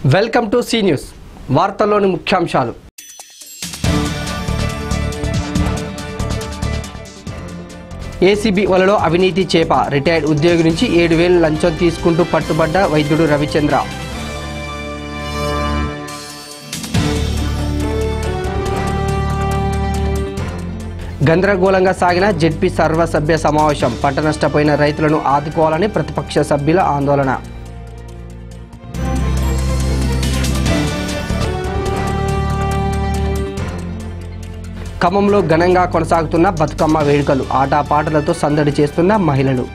Welcome to C news వార్తల్లోని ముఖ్యాంశాలు ACB వలలో అవినీతి చేప రిటైర్డ్ ఉద్యోగి నుంచి ఏడు వేలు లంచం తీసుకుంటూ పట్టుబడ్డ వైద్యుడు రవిచంద్ర గందరగోళంగా సాగిన జెడ్పీ సర్వసభ్య సమావేశం పంట నష్టపోయిన రైతులను ఆదుకోవాలని ప్రతిపక్ష సభ్యుల ఆందోళన ఖమ్మంలో ఘనంగా కొనసాగుతున్న బతుకమ్మ వేడుకలు ఆటపాటలతో సందడి చేస్తున్న మహిళలు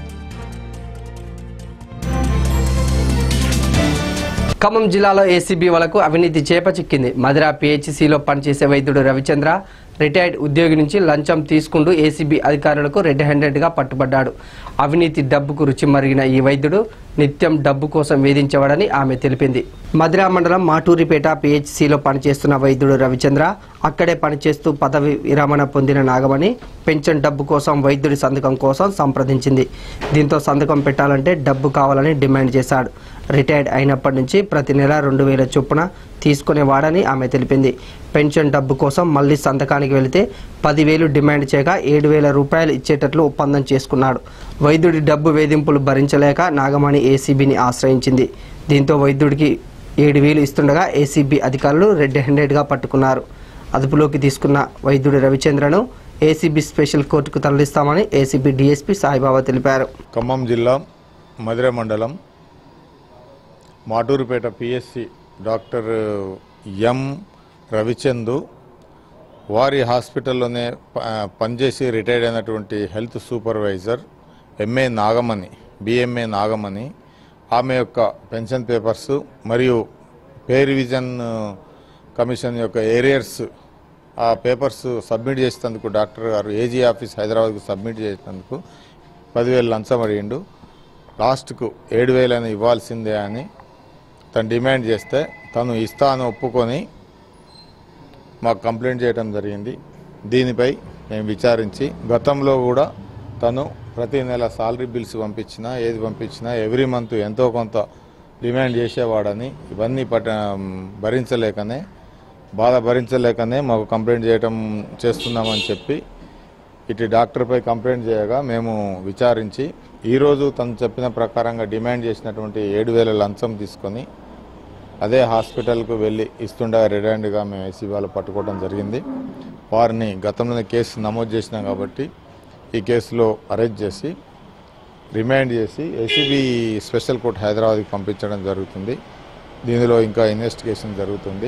ఖమ్మం జిల్లాలో ఏసీబీ వలకు అవినీతి చేప చిక్కింది మధిరా పిహెచ్సిలో పనిచేసే వైద్యుడు రవిచంద్ర రిటైర్డ్ ఉద్యోగి నుంచి లంచం తీసుకుంటూ ఏసీబీ అధికారులకు రెడ్ హ్యాండెడ్గా పట్టుబడ్డాడు అవినీతి డబ్బుకు రుచి మరిగిన ఈ వైద్యుడు నిత్యం డబ్బు కోసం వేధించేవాడని ఆమె తెలిపింది మధిరా మండలం మాటూరిపేట పిహెచ్సిలో పనిచేస్తున్న వైద్యుడు రవిచంద్ర అక్కడే పనిచేస్తూ పదవి విరమణ పొందిన నాగమణి పెన్షన్ డబ్బు కోసం వైద్యుడి సంతకం కోసం సంప్రదించింది దీంతో సంతకం పెట్టాలంటే డబ్బు కావాలని డిమాండ్ చేశాడు రిటైర్డ్ అయినప్పటి నుంచి ప్రతి నెల రెండు వేల చొప్పున తీసుకునేవాడని ఆమె తెలిపింది పెన్షన్ డబ్బు కోసం మళ్ళీ సంతకానికి వెళితే పదివేలు డిమాండ్ చేయగా ఏడు వేల రూపాయలు ఇచ్చేటట్లు ఒప్పందం చేసుకున్నాడు వైద్యుడి డబ్బు వేధింపులు భరించలేక నాగమణి ఏసీబీని ఆశ్రయించింది దీంతో వైద్యుడికి ఏడు వేలు ఇస్తుండగా ఏసీబీ అధికారులు రెడ్ హ్యాండెడ్గా పట్టుకున్నారు అదుపులోకి తీసుకున్న వైద్యుడి రవిచంద్రను ఏసీబీ స్పెషల్ కోర్టుకు తరలిస్తామని ఏసీబీ డీఎస్పీ సాయిబాబా తెలిపారు ఖమ్మం జిల్లా మధిర మండలం మాటూరుపేట పిఎస్సి డాక్టర్ ఎం రవిచందు వారి హాస్పిటల్లోనే ప- పనిచేసి రిటైర్డ్ అయినటువంటి health supervisor MA Nagamani BMA Nagamani ఆమె యొక్క పెన్షన్ పేపర్స్ మరియు పే రివిజన్ కమిషన్ యొక్క ఏరియర్స్ ఆ పేపర్స్ సబ్మిట్ చేసేందుకు డాక్టర్ గారు ఏజీ ఆఫీస్ హైదరాబాద్కు సబ్మిట్ చేసేందుకు పదివేలు లంచం అడిగిండు లాస్ట్కు ఏడు వేలని ఇవ్వాల్సిందే అని తను డిమాండ్ చేస్తే తను ఇస్తా అని ఒప్పుకొని మాకు కంప్లైంట్ చేయడం జరిగింది దీనిపై మేము విచారించి గతంలో కూడా తను ప్రతి నెల సాలరీ బిల్స్ పంపించినా ఏది పంపించినా ఎవ్రీ మంత్ ఎంతో కొంత డిమాండ్ చేసేవాడని ఇవన్నీ పట భరించలేకనే బాధ భరించలేకనే మాకు కంప్లైంట్ చేయటం చేస్తున్నామని చెప్పి ఇటు డాక్టర్పై కంప్లైంట్ చేయగా మేము విచారించి ఈరోజు తను చెప్పిన ప్రకారంగా డిమాండ్ చేసినటువంటి ఏడు వేల లంచం తీసుకొని అదే హాస్పిటల్కు వెళ్ళి ఇస్తుండగా రిటైర్డ్గా మేము ఏసీ వాళ్ళు పట్టుకోవడం జరిగింది వారిని గతంలోనే కేసు నమోదు చేసినాం కాబట్టి ఈ కేసులో అరెస్ట్ చేసి రిమాండ్ చేసి ఏసీబీ స్పెషల్ కోర్ట్ హైదరాబాద్కి పంపించడం జరుగుతుంది దీనిలో ఇంకా ఇన్వెస్టిగేషన్ జరుగుతుంది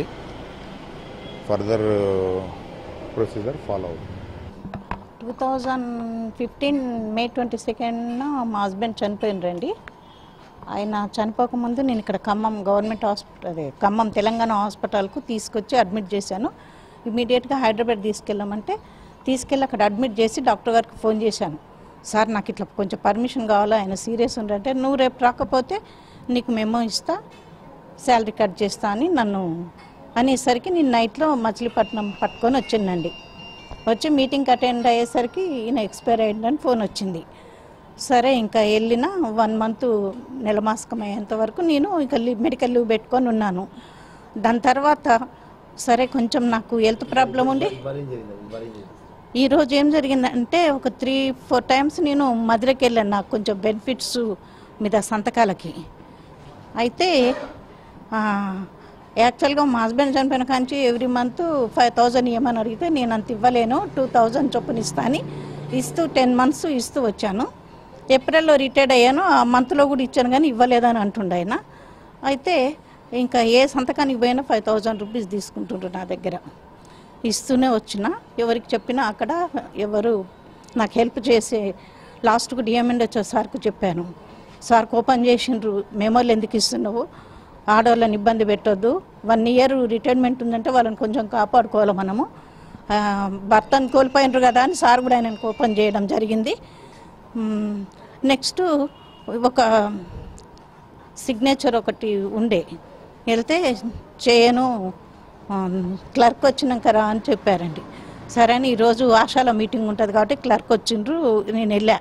ఫర్దర్ ప్రొసీజర్ ఫాలో అవుతుంది two thousand fifteen May twenty సెకండ్న మా హస్బెండ్ చనిపోయినరండి ఆయన చనిపోకముందు నేను ఇక్కడ ఖమ్మం గవర్నమెంట్ హాస్పిటల్ అదే ఖమ్మం తెలంగాణ హాస్పిటల్కు తీసుకొచ్చి అడ్మిట్ చేశాను ఇమీడియట్గా హైదరాబాద్ తీసుకెళ్ళామంటే తీసుకెళ్ళి అక్కడ అడ్మిట్ చేసి డాక్టర్ గారికి ఫోన్ చేశాను సార్ నాకు ఇట్లా కొంచెం పర్మిషన్ కావాలా ఆయన సీరియస్ ఉండంటే నువ్వు రేపు రాకపోతే నీకు మెమో ఇస్తా శాలరీ కట్ చేస్తా అని నన్ను అనేసరికి నేను నైట్లో మచిలీపట్నం పట్టుకొని వచ్చిందండి వచ్చి మీటింగ్ అటెండ్ అయ్యేసరికి ఈయన ఎక్స్పైర్ అయ్యిందని ఫోన్ వచ్చింది సరే ఇంకా వెళ్ళిన వన్ మంత్ నెల మాసకం అయ్యేంత వరకు నేను ఇక లీ- మెడికల్ లీవ్ పెట్టుకొని ఉన్నాను దాని తర్వాత సరే కొంచెం నాకు హెల్త్ ప్రాబ్లం ఉండి ఈరోజు ఏం జరిగిందంటే ఒక త్రీ ఫోర్ టైమ్స్ నేను మధురకి వెళ్ళాను నాకు కొంచెం బెనిఫిట్స్ మీద సంతకాలకి అయితే ఆ, యాక్చువల్గా మా హస్బెండ్ చనిపోయిన కాంచి ఎవ్రీ మంత్ ఫైవ్ థౌజండ్ ఇవ్వమని అడిగితే నేను అంత ఇవ్వలేను టూ థౌజండ్ చొప్పున ఇస్తాను ఇస్తూ టెన్ మంత్స్ ఇస్తూ వచ్చాను ఏప్రిల్లో రిటైర్డ్ అయ్యాను ఆ మంత్లో కూడా ఇచ్చాను కానీ ఇవ్వలేదని అంటుండే ఆయన అయితే ఇంకా ఏ సంతకానికి పోయినా ఫైవ్ థౌజండ్ రూపీస్ తీసుకుంటుండ్రు నా దగ్గర ఇస్తూనే వచ్చిన ఎవరికి చెప్పినా అక్కడ ఎవరు నాకు హెల్ప్ చేసే లాస్ట్కు డిఎంఎండ్ సార్కు చెప్పాను సార్ ఓపెన్ చేసిండ్రు మెమోలు ఎందుకు ఇస్తున్నావు ఆడవాళ్ళని ఇబ్బంది పెట్టొద్దు వన్ ఇయర్ రిటైర్మెంట్ ఉందంటే వాళ్ళని కొంచెం కాపాడుకోవాలి మనము ఆ, భర్తను కోల్పోయినరు కదా అని సార్ కూడా ఆయన ఓపెన్ చేయడం జరిగింది మ్, నెక్స్ట్ ఒక సిగ్నేచర్ ఒకటి ఉండే వెళ్తే చేయను ఆ, క్లర్క్ వచ్చినాక రా అని చెప్పారండి సరే అని ఈరోజు ఆశాల మీటింగ్ ఉంటుంది కాబట్టి క్లర్క్ వచ్చిండ్రు నేను వెళ్ళా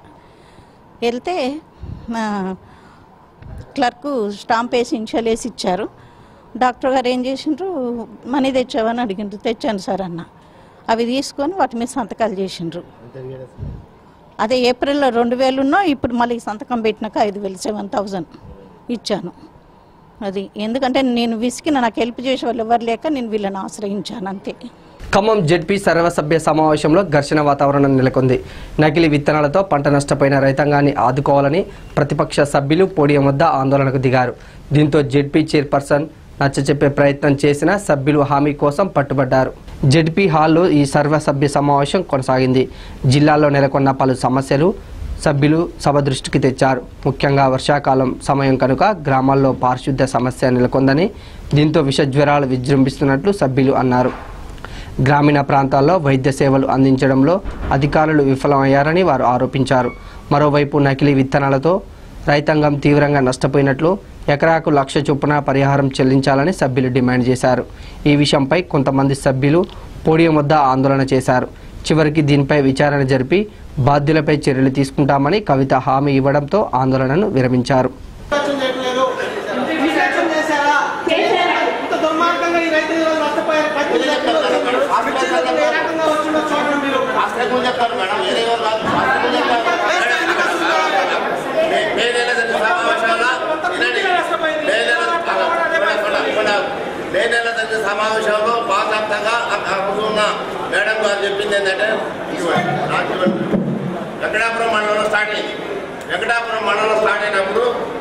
వెళ్తే ఆ, క్లర్క్ స్టాంప్ వేసి ఇన్షియల్ వేసి ఇచ్చారు డాక్టర్ గారు ఏం చేసిండ్రు మనీ తెచ్చావని అడిగిండ్రు తెచ్చాను సార్ అన్న అవి తీసుకొని వాటి మీద సంతకాలు చేసిండ్రు అదే ఏప్రిల్లో రెండు వేలున్నో ఇప్పుడు మళ్ళీ సంతకం పెట్టినాక ఐదు వేలు సెవెన్ థౌజండ్ ఇచ్చాను అది ఎందుకంటే నేను విసికిన నాకు హెల్ప్ చేసే వాళ్ళు ఎవరు లేక నేను వీళ్ళని ఆశ్రయించాను అంతే ఖమ్మం జెడ్పీ సర్వసభ్య సమావేశంలో ఘర్షణ వాతావరణం నెలకొంది నకిలీ విత్తనాలతో పంట నష్టపోయిన రైతాంగాన్ని ఆదుకోవాలని ప్రతిపక్ష సభ్యులు పోడియం వద్ద ఆందోళనకు దిగారు దీంతో జెడ్పీ చైర్పర్సన్ నచ్చచెప్పే ప్రయత్నం చేసిన సభ్యులు హామీ కోసం పట్టుబడ్డారు జెడ్పీ హాల్లో ఈ సర్వసభ్య సమావేశం కొనసాగింది జిల్లాలో నెలకొన్న పలు సమస్యలు సభ్యులు సభ దృష్టికి తెచ్చారు ముఖ్యంగా వర్షాకాలం సమయం కనుక గ్రామాల్లో పారిశుద్ధ్య సమస్య నెలకొందని దీంతో విష జ్వరాలు విజృంభిస్తున్నట్లు సభ్యులు అన్నారు గ్రామీణ ప్రాంతాల్లో వైద్య సేవలు అందించడంలో అధికారులు విఫలమయ్యారని వారు ఆరోపించారు మరోవైపు నకిలీ విత్తనాలతో రైతాంగం తీవ్రంగా నష్టపోయినట్లు ఎకరాకు లక్ష చొప్పున పరిహారం చెల్లించాలని సభ్యులు డిమాండ్ చేశారు ఈ విషయంపై కొంతమంది సభ్యులు పోడియం వద్ద ఆందోళన చేశారు చివరికి దీనిపై విచారణ జరిపి బాధ్యులపై చర్యలు తీసుకుంటామని కవిత హామీ ఇవ్వడంతో ఆందోళనను విరమించారు నిర్లక్ష్యం చేయట్లేదు నిర్లక్ష్యం చేశారా ఇంత దుర్మార్గంగా ఈ రైతులు ఈరోజు నష్టపోయారు పచ్చి రైతులు. ఆ మిర్చి రైతులు ఏ రకంగా వచ్చిందో చూడండి మీరు శాస్త్రజ్ఞులు చెప్తారు మేడం వేరే వాళ్ళు కాదు. శాస్త్రజ్ఞులు చెప్తారు. వేస్తే ఎందుకు వస్తున్నారు? మే- మే నెల జరిగిన సమావేశంలో వినండి. మే నెల కొన- కొన- కొన- మే నెల జరిగిన సమావేశంలో బాధ్యతగా ఉన్న మేడం గారు చెప్పింది ఏంటంటే ఇదిగోండి, నాకు ఇవ్వండి. వెంకటాపురం మండలంలో స్టార్ట్ అయింది వెంకటాపురం మండలంలో స్టార్ట్ అయినప్పుడు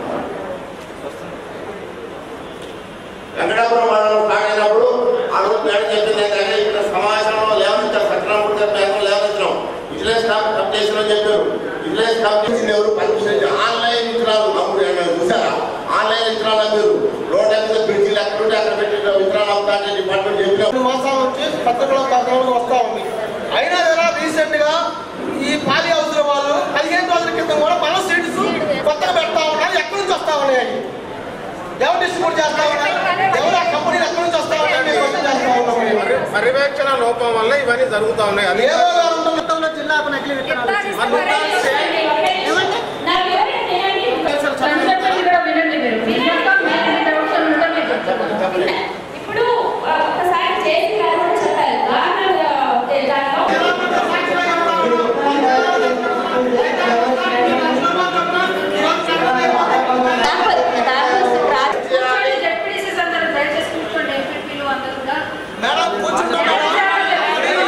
వెంకటాపురం మండలం స్టార్ట్ అయినప్పుడు ఆ రోజు మేడం చెప్పింది ఏంటంటే ఇక్కడ సమావేశంలో లేవనిచ్చారు సత్యనారాయణ గారు మేము లేవనిచ్చాం విజిలెన్స్ స్టాఫ్ కంప్లీషన్ అని చెప్పారు విజిలెన్స్ కంప్లీషన్ ఎవరు పర్మిషన్ ఆన్లైన్ విత్తనాలు అప్పుడు ఏమైనా చూసారా ఆన్లైన్ విత్తనాలు మీరు రోడ్ మీద బ్రిడ్జిలు ఎక్కడ ఉంటే అక్కడ పెట్టి విత్తనాలు అవుతాయని డిపార్ట్మెంట్ చెప్పినాం రెండు మాసాల నుంచి పత్రికలో కథనాలు వస్తా ఉంది అయినా కూడా రీసెంట్ గా ఈ పాలి హౌస్ల వాళ్ళు పదిహేను రోజుల క్రితం కూడా మన సీట్స్ కొత్తగా పెడతా ఉన్నారు ఎక్కడి నుంచి వస్తా ఉన్నాయి ఎవరు డిస్ట్రిబ్యూట్ చేస్తా ఉన్నారు ఎవరు ఆ కంపెనీలు ఎక్కడి నుంచి వస్తా ఉన్నాయి మేము క్వశ్చన్ చేస్తా ఉన్నాం మేము. పర్యవేక్షణ లోపం వల్ల ఇవన్నీ జరుగుతా ఉన్నాయి అది ఏదో గారు ఉన్న మొత్తంలో జిల్లాకు నకిలీ విత్తనాలు వచ్చాయి. మరి ఉండాల్సి ఏమండి? ఇప్పుడు ఒకసారి చేసి రాదని చెప్పారు దాంట్లో మేడం కూర్చుంటాం మేడం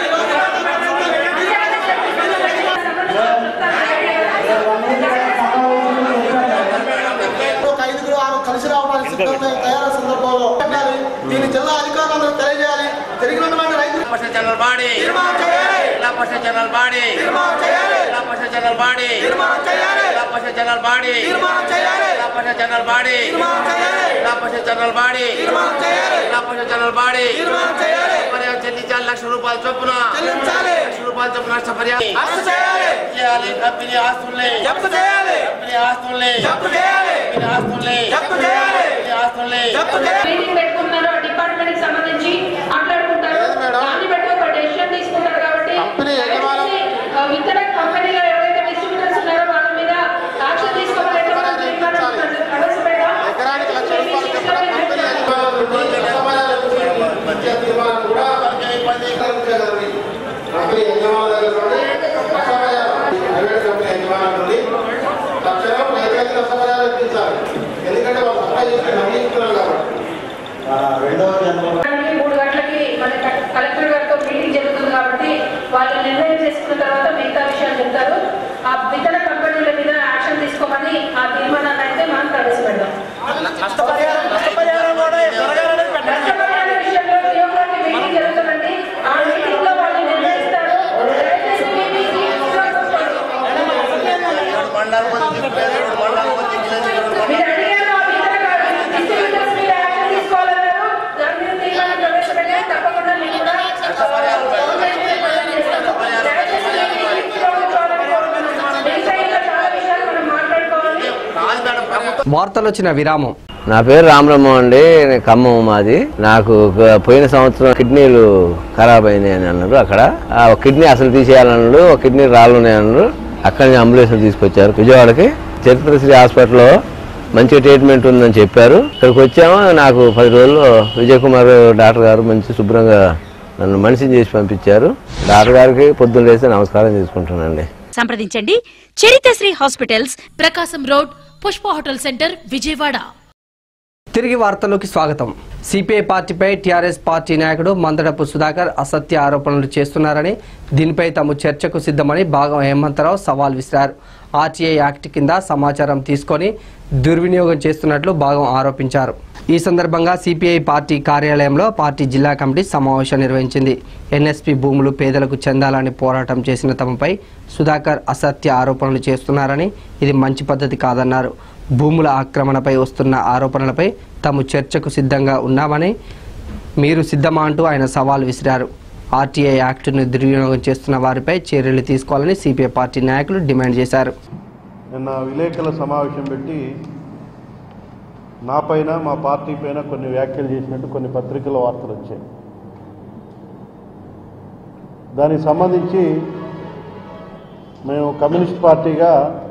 ఒక ఐదుగురు ఆరు కలిసి రావడానికి సిద్ధంగా తయారు సందర్భంలో ఉండాలి. దీని జిల్లా అధికారులందరూ తెలియజేయాలి జరిగినటువంటి రైతులు పరిషత్ జనరల్ బాడీ తీర్మానం చేయాలి జిల్లా పరిషత్ జనరల్ బాడీ తీర్మానం చేయాలి జిల్లా పరిషత్ జనరల్ బాడీ తీర్మానం చేయాలి జిల్లా పరిషత్ జనరల్ బాడీ తీర్మానం చేయాలి జిల్లా పరిషత్ జనరల్ బాడీ తీర్మానం చేయాలి జిల్లా పరిషత్ జనరల్ బాడీ తీర్మానం చేయాలి జిల్లా పరిషత్ జనరల్ బాడీ తీర్మానం చేయాలి పరిహారం చెల్లించాలి లక్ష రూపాయల చొప్పున చెల్లించాలి లక్ష రూపాయల చొప్పున నష్టపరిహారం అరెస్ట్ చేయాలి చేయాలి కంపెనీ ఆస్తుల్ని జప్తు చేయాలి కంపెనీ ఆస్తుల్ని జప్తు చేయాలి కంపెనీ ఆస్తుల్ని జప్తు చేయాలి కంపెనీ ఆస్తుల్ని జప్తు చేయాలి మీటింగ్ పెట్టుకుంటున్నారు ఆ డిపార్ట్మెంట్ కి సంబంధించి మాట్లాడుకుంటారు లేదు మేడం. దాన్ని బట్టి ఒక డెసిషన్ తీసుకుంటారు కాబట్టి కంపెనీ యజమానులు- ఆ, ఇతర కంపెనీలో ఎవరైతే డిస్ట్రిబ్యూటర్స్ ఉన్నారో వాళ్ళ మీద యాక్షన్ తీసుకోవాలి ఎకరానికి లక్ష రూపాయలు చెప్పడం కంపెనీ యజమానులు మధ్య తీర్మానం కూడా మనకి ఇబ్బంది కంపెనీ యజమానుల దగ్గర నుండి నష్టపరిహారం ప్రైవేట్ కంపెనీ యజమానుల నుండి తక్షణం రైతులకు నష్టపరిహారం ఇప్పించాలి ఎందుకంటే వాళ్ళు సప్లై చేసి నమ్మిస్తున్నారు కాబట్టి మూడు గంటలకి మన కలెక్టర్ గారితో మీటింగ్ జరుగుతుంది కాబట్టి వాళ్ళు నిర్ణయం చేసుకున్న తర్వాత మిగతా విషయాలు చెప్తారు ఆ ఇతర కంపెనీల మీద యాక్షన్ తీసుకోమని ఆ తీర్మానాన్ని అయితే మనం ప్రవేశపెడదాం నష్టపరిహారం నష్టపరిహారం కూడా జరగాలని పెట్టండి నష్టపరిహార విషయంలో జియోగ్రఫీ మీటింగ్ జరుగుతుందండి ఆ మీటింగ్ లో వాళ్ళు నిర్ణయిస్తారు దయచేసి మీ మీ తీర్మానం మండలం మంది మండలం మంది మీరు అడిగారు ఆ ఇతర డిస్ట్రిబ్యూటర్స్ మీద యాక్షన్ తీసుకోవాలన్నారు దాని మీద తీర్మానం ప్రవేశపెట్టి తప్పకుండా నేను కూడా దయచేసి మీ మీటింగ్లో కూర్చోవాలని కోరుతున్నాను. మిగతా ఇంకా చాలా విషయాలు మనం మాట్లాడుకోవాలి కాదు మేడం ప్రభుత్వం వార్తలు వచ్చిన విరామం నా పేరు రామరమ్మ అండి నేను ఖమ్మం మాది నాకు ఒక పోయిన సంవత్సరం కిడ్నీలు ఖరాబ్ అయినాయి అని అన్నారు అక్కడ ఆ ఒక కిడ్నీ అసలు తీసేయాలన్నారు ఒక కిడ్నీ రాళ్ళు ఉన్నాయి అన్నారు అక్కడి నుంచి అంబులెన్స్ తీసుకొచ్చారు విజయవాడకి చరిత్రశ్రీ హాస్పిటల్లో మంచి ట్రీట్మెంట్ ఉందని చెప్పారు ఇక్కడికి వచ్చాము నాకు పది రోజుల్లో విజయ్ కుమార్ డాక్టర్ గారు మంచి శుభ్రంగా నన్ను మనిషిని చేసి పంపించారు డాక్టర్ గారికి పొద్దున్న లేసి నమస్కారం చేసుకుంటానండి సంప్రదించండి Charitashree hospitals Prakasam road Pushpa hotel centre Vijayawada తిరిగి వార్తల్లోకి స్వాగతం సిపిఐ పార్టీపై టీఆర్ఎస్ పార్టీ నాయకుడు మందడపు సుధాకర్ అసత్య ఆరోపణలు చేస్తున్నారని దీనిపై తాము చర్చకు సిద్ధమని భాగం హేమంతరావు సవాల్ విసిరారు ఆర్టీఐ యాక్ట్ కింద సమాచారం తీసుకొని దుర్వినియోగం చేస్తున్నట్లు భాగం ఆరోపించారు ఈ సందర్భంగా సిపిఐ పార్టీ కార్యాలయంలో పార్టీ జిల్లా కమిటీ సమావేశం నిర్వహించింది ఎన్ఎస్పి భూములు పేదలకు చెందాలని పోరాటం చేసిన తమపై సుధాకర్ అసత్య ఆరోపణలు చేస్తున్నారని ఇది మంచి పద్ధతి కాదన్నారు భూముల ఆక్రమణపై వస్తున్న ఆరోపణలపై తాము చర్చకు సిద్ధంగా ఉన్నామని మీరు సిద్ధమా అంటూ ఆయన సవాల్ విసిరారు ఆర్టీఐ యాక్టును దుర్వినియోగం చేస్తున్న వారిపై చర్యలు తీసుకోవాలని సిపిఐ పార్టీ నాయకులు డిమాండ్ చేశారు నిన్న విలేకరుల సమావేశం పెట్టి నా పైన మా పార్టీ పైన కొన్ని వ్యాఖ్యలు చేసినట్టు కొన్ని పత్రికల వార్తలు వచ్చాయి దానికి సంబంధించి మేము కమ్యూనిస్ట్ పార్టీగా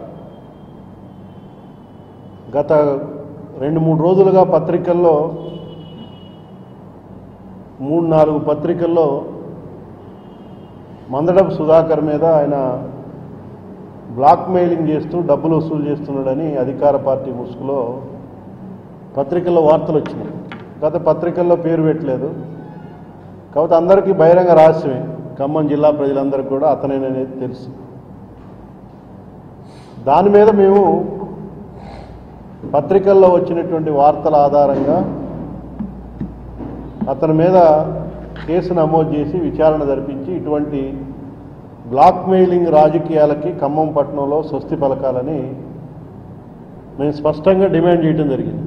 గత రెండు మూడు రోజులుగా పత్రికల్లో మూడు నాలుగు పత్రికల్లో మందడపు సుధాకర్ మీద ఆయన బ్లాక్ మెయిలింగ్ చేస్తూ డబ్బులు వసూలు చేస్తున్నాడని అధికార పార్టీ ముసుగులో పత్రికల్లో వార్తలు వచ్చినాయి గత పత్రికల్లో పేరు పెట్టలేదు కాబట్టి అందరికీ బహిరంగ రహస్యమే ఖమ్మం జిల్లా ప్రజలందరికీ కూడా అతనేననేది తెలుసు దాని మీద మేము పత్రికల్లో వచ్చినటువంటి వార్తల ఆధారంగా అతని మీద కేసు నమోదు చేసి విచారణ జరిపించి ఇటువంటి బ్లాక్ మెయిలింగ్ రాజకీయాలకి ఖమ్మం పట్టణంలో స్వస్తి పలకాలని మేము స్పష్టంగా డిమాండ్ చేయడం జరిగింది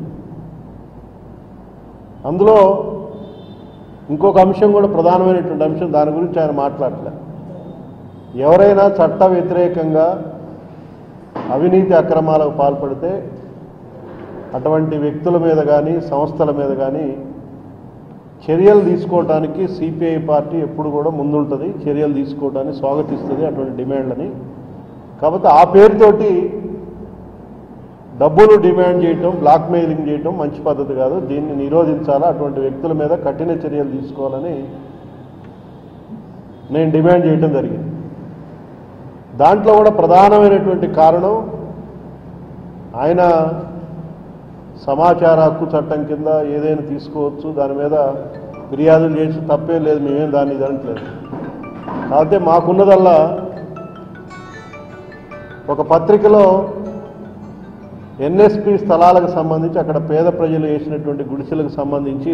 అందులో ఇంకొక అంశం కూడా ప్రధానమైనటువంటి అంశం దాని గురించి ఆయన మాట్లాడలే ఎవరైనా చట్ట వ్యతిరేకంగా అవినీతి అక్రమాలకు పాల్పడితే అటువంటి వ్యక్తుల మీద కానీ సంస్థల మీద కానీ చర్యలు తీసుకోవడానికి సిపిఐ పార్టీ ఎప్పుడు కూడా ముందుంటుంది చర్యలు తీసుకోవడానికి స్వాగతిస్తుంది అటువంటి డిమాండ్లని కాబట్టి ఆ పేరుతోటి డబ్బులు డిమాండ్ చేయటం బ్లాక్ మెయిలింగ్ చేయటం మంచి పద్ధతి కాదు దీన్ని నిరోధించాలా అటువంటి వ్యక్తుల మీద కఠిన చర్యలు తీసుకోవాలని నేను డిమాండ్ చేయటం జరిగింది దాంట్లో కూడా ప్రధానమైనటువంటి కారణం ఆయన సమాచార హక్కు చట్టం కింద ఏదైనా తీసుకోవచ్చు దాని మీద ఫిర్యాదులు చేసి తప్పేం లేదు మేమేం దాన్ని ఇదనట్లేదు కాకపోతే మాకున్నదల్లా ఒక పత్రికలో ఎన్ఎస్పి స్థలాలకు సంబంధించి అక్కడ పేద ప్రజలు వేసినటువంటి గుడిసెలకు సంబంధించి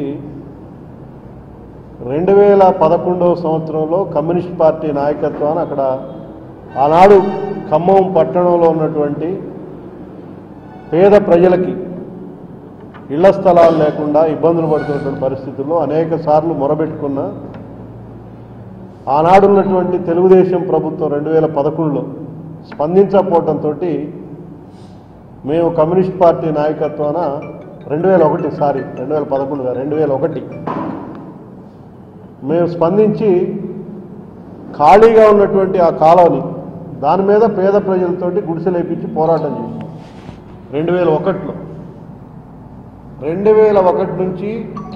రెండు వేల పదకొండవ సంవత్సరంలో కమ్యూనిస్ట్ పార్టీ నాయకత్వాన్ని అక్కడ ఆనాడు ఖమ్మం పట్టణంలో ఉన్నటువంటి పేద ప్రజలకి ఇళ్ల స్థలాలు లేకుండా ఇబ్బందులు పడుతున్నటువంటి పరిస్థితుల్లో అనేక సార్లు మొరబెట్టుకున్న ఆనాడు ఉన్నటువంటి తెలుగుదేశం ప్రభుత్వం రెండు వేల పదకొండులో స్పందించకపోవడంతో మేము కమ్యూనిస్ట్ పార్టీ నాయకత్వాన రెండు వేల ఒకటి సారీ రెండు వేల పదకొండుగా రెండు వేల ఒకటి మేము స్పందించి ఖాళీగా ఉన్నటువంటి ఆ కాలనీ దాని మీద పేద ప్రజలతోటి గుడిసెలేపించి పోరాటం చేసాం రెండు వేల ఒకటిలో రెండు వేల ఒకటి నుంచి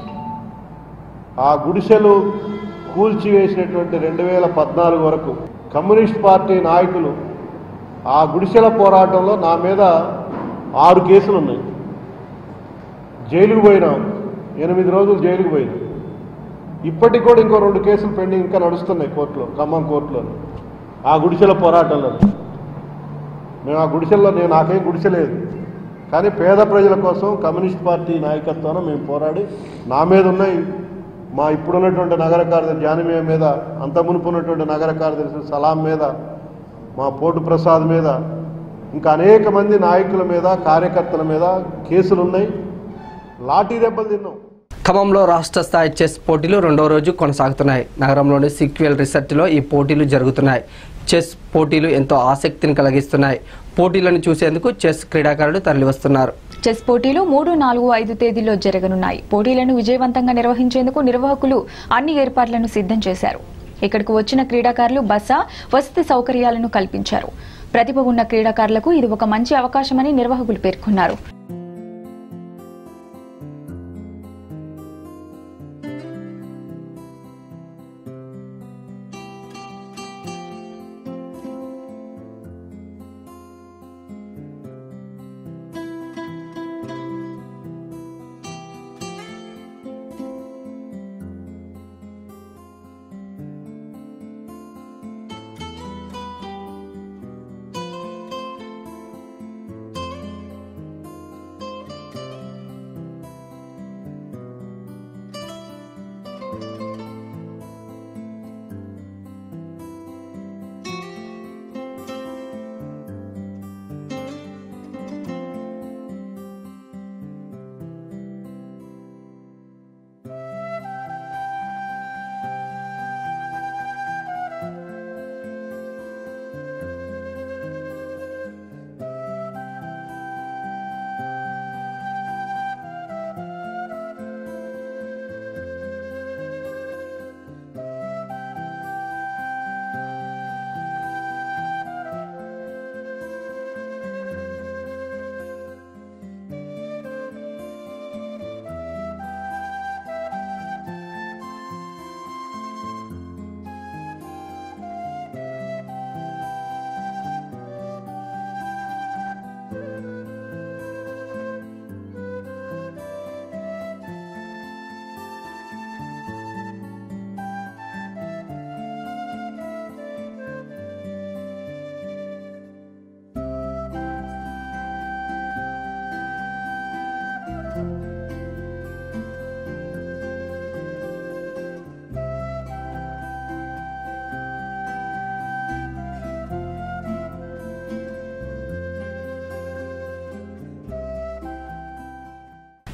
ఆ గుడిసెలు కూల్చివేసినటువంటి రెండు వేల పద్నాలుగు వరకు కమ్యూనిస్ట్ పార్టీ నాయకులు ఆ గుడిసెల పోరాటంలో నా మీద ఆరు కేసులు ఉన్నాయి జైలుకు పోయినాం ఎనిమిది రోజులు జైలుకు పోయినాం ఇప్పటికి కూడా ఇంకో రెండు కేసులు పెండింగ్ ఇంకా నడుస్తున్నాయి కోర్టులో ఖమ్మం కోర్టులో ఆ గుడిసెల పోరాటంలో మేము ఆ గుడిసెల్లో నేను నాకేం గుడిసె లేదు కానీ పేద ప్రజల కోసం కమ్యూనిస్ట్ పార్టీ నాయకత్వాన మేము పోరాడి నా మీద ఉన్నాయి మా ఇప్పుడున్నటువంటి నగర కార్యదర్శి జానమీయ మీద అంత మునుపు ఉన్నటువంటి నగర కార్యదర్శి సలాం మీద మా పోటు ప్రసాద్ మీద ఇంకా అనేక మంది నాయకుల మీద కార్యకర్తల మీద కేసులు ఉన్నాయి లాఠీ దెబ్బలు తిన్నాం ఖమ్మంలో రాష్ట్ర స్థాయి చెస్ పోటీలు రెండో రోజు కొనసాగుతున్నాయి నగరంలోని సిక్వెల్ రిసర్ట్లో ఈ పోటీలు జరుగుతున్నాయి చెస్ పోటీలు ఎంతో ఆసక్తిని కలిగిస్తున్నాయి పోటీలను చూసేందుకు చెస్ క్రీడాకారులు తరలివస్తున్నారు చెస్ పోటీలు మూడు నాలుగు ఐదు తేదీల్లో జరగనున్నాయి పోటీలను విజయవంతంగా నిర్వహించేందుకు నిర్వాహకులు అన్ని ఏర్పాట్లను సిద్ధం చేశారు ఇక్కడకు వచ్చిన క్రీడాకారులు బస వసతి సౌకర్యాలను కల్పించారు ప్రతిభ ఉన్న క్రీడాకారులకు ఇది ఒక మంచి అవకాశమని నిర్వాహకులు పేర్కొన్నారు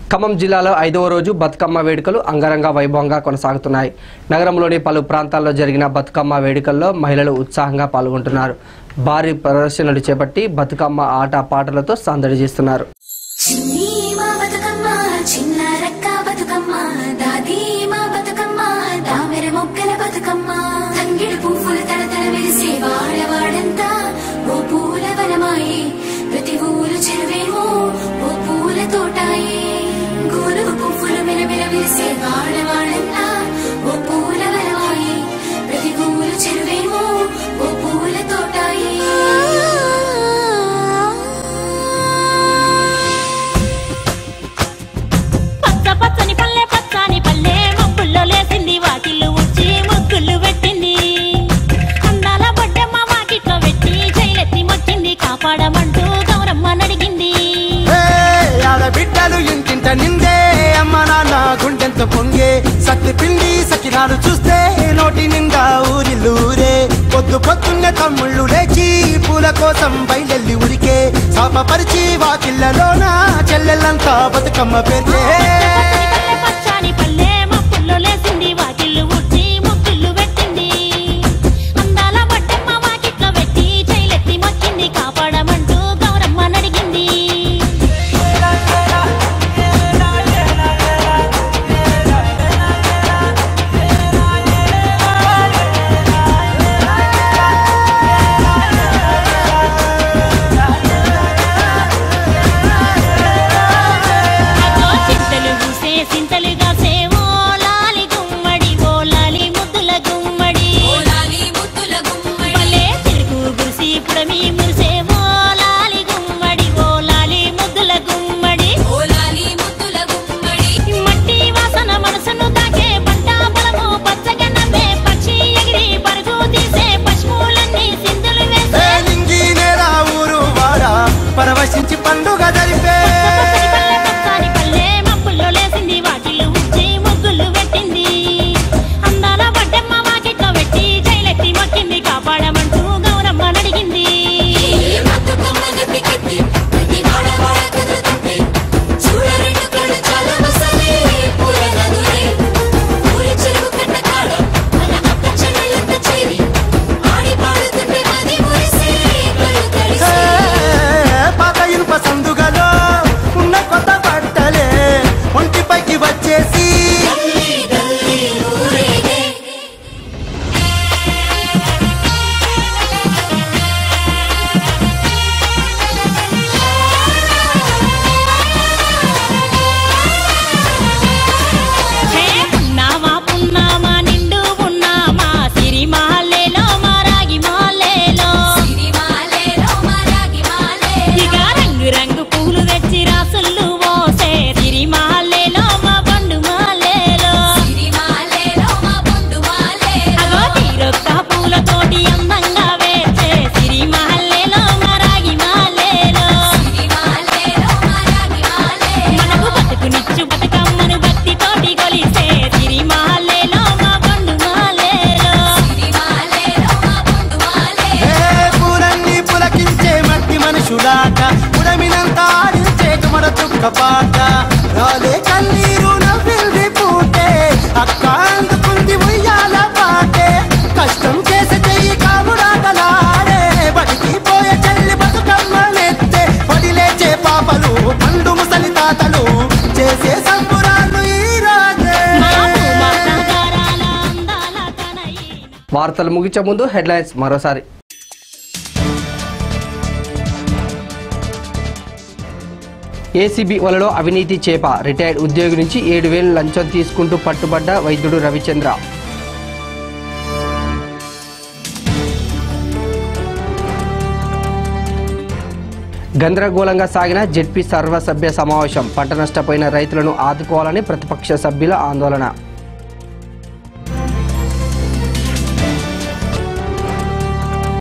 ఖమ్మం జిల్లాలో ఐదవ రోజు బతుకమ్మ వేడుకలు అంగరంగ వైభవంగా కొనసాగుతున్నాయి నగరంలోని పలు ప్రాంతాల్లో జరిగిన బతుకమ్మ వేడుకల్లో మహిళలు ఉత్సాహంగా పాల్గొంటున్నారు భారీ ప్రదర్శనలు చేపట్టి బతుకమ్మ ఆట పాటలతో సందడి చేస్తున్నారు చిన్ని మా బతుకమ్మ చిన్న రక్క బతుకమ్మ దాది మా బతుకమ్మ దామెర మొగ్గల బతుకమ్మ తంగిడి పువ్వులు తడతడ మెరిసే వాడవాడంతా ఓ పూల వనమాయే ప్రతి ఊరు చెరువేమో ఓ పూల తోటాయే గోరుగు పువ్వులు మెరమెర మెరిసే వాడవాడంతా ఓ పూల వనమాయే ప్రతి ఊరు చెరువేమో ఓ పూల తోటాయే పచ్చ పచ్చని పల్లె పచ్చని పల్లె మబ్బుల్లో లేసింది వాకిళ్ళు ఉచ్చి ముగ్గులు పెట్టింది అందాల బొడ్డమ్మ వాకిట్లో పెట్టి జైలెత్తి మొక్కింది కాపాడమంటూ గౌరమ్మ నడిగింది ఆడబిడ్డలు ఇంటింట నిందే అమ్మ నాన్న గుండెంత పొంగే సత్తి పిండి సకినాలు చూస్తే నోటి నిండా ఊరిల్లూరే పొద్దు పొద్దున్నే తమ్ముళ్ళు లేచి పూల కోసం బయలెల్లి ఉరికే శాపపరిచి వాకిళ్ళలోన చెల్లెళ్ళంతా బతుకమ్మ పేర్చే పల్లె పచ్చని పల్లె మబ్బుల్లో లేసింది వాకిళ్ళు ఉచ్చి ముగ్గులు పెట్టింది అందాల బొడ్డమ్మ వాకిట్లో పెట్టి జైలెత్తి మొక్కింది కాపాడమంటూ గౌరమ్మ నడిగింది అదో చింతలు పూసే సింతలు కాసే ఓ లాలి గుమ్మడి ఓ లాలి ముద్దుల గుమ్మడి భలే తిరుగు గురిసి పుడమి మురిసే ఓ లాలి గుమ్మడి ఓ లాలి ముద్దుల గుమ్మడి మట్టి వాసన మనసును తాకే పంట పొలము పచ్చగా నవ్వే పక్షి ఎగిరి పరుగు తీసే పశువులన్నీ సింధులు వేసే నింగి నేల ఊరు వాడ పరవశించి పండుగ జరిపే పచ్చని పల్లె మబ్బుల్లో లేసింది వాకిళ్ళు ఉచ్చి ముగ్గులు పెట్టింది అందాల బడ్డమ్మ వాకిట్లో పెట్టి జైలెత్తి మొక్కింది కాపాడమంటూ గౌరమ్మ నడిగింది పాత ఇనుప సందుగలో ఉన్న కొత్త బట్టలే ఒంటిపైకి వచ్చేసి హే పున్నామా పున్నామా నిండు పున్నామా సిరిమాలేలో మారాగి మాలేలో ఇక రంగు రంగు పూలు తెచ్చి రాసులు పోసే సిరిమాలేలో మా బండు మాలేలో అగో తీరొక్క పూలతోటి అందంగా వేసే సిరిమాలేలో మారాగి మాలేలో మనకు బతుకునిచ్చు బతుకమ్మను భక్తితోటి కొలిసే సిరిమాలేలో మా బండు మాలేలో ఏ పూలన్నీ పులకించే మట్టి మనుషులాట ఉడమినంత ఆడించే కుమర చుక్క పాట రాలే కన్నీరు నవ్వింది పూటే అక్క అందుకుంది ఉయ్యాల పాటే కష్టం చేసే చెయ్యి కాముడాటలాడే బడికి పోయే చెల్లి బతుకమ్మ నెత్తే పడిలేచే పాపలు పండు ముసలి తాతలు చేసే సంబురాలు ఈ రాజే వార్తలు ముగించే ముందు హెడ్లైన్స్ మరోసారి ఏసీబీ వలలో అవినీతి చేప రిటైర్డ్ ఉద్యోగి నుంచి ఏడు వేలు లంచం తీసుకుంటూ పట్టుబడ్డ వైద్యుడు రవిచంద్ర గందరగోళంగా సాగిన జెడ్పీ సర్వసభ్య సమావేశం పంట నష్టపోయిన రైతులను ఆదుకోవాలని ప్రతిపక్ష సభ్యుల ఆందోళన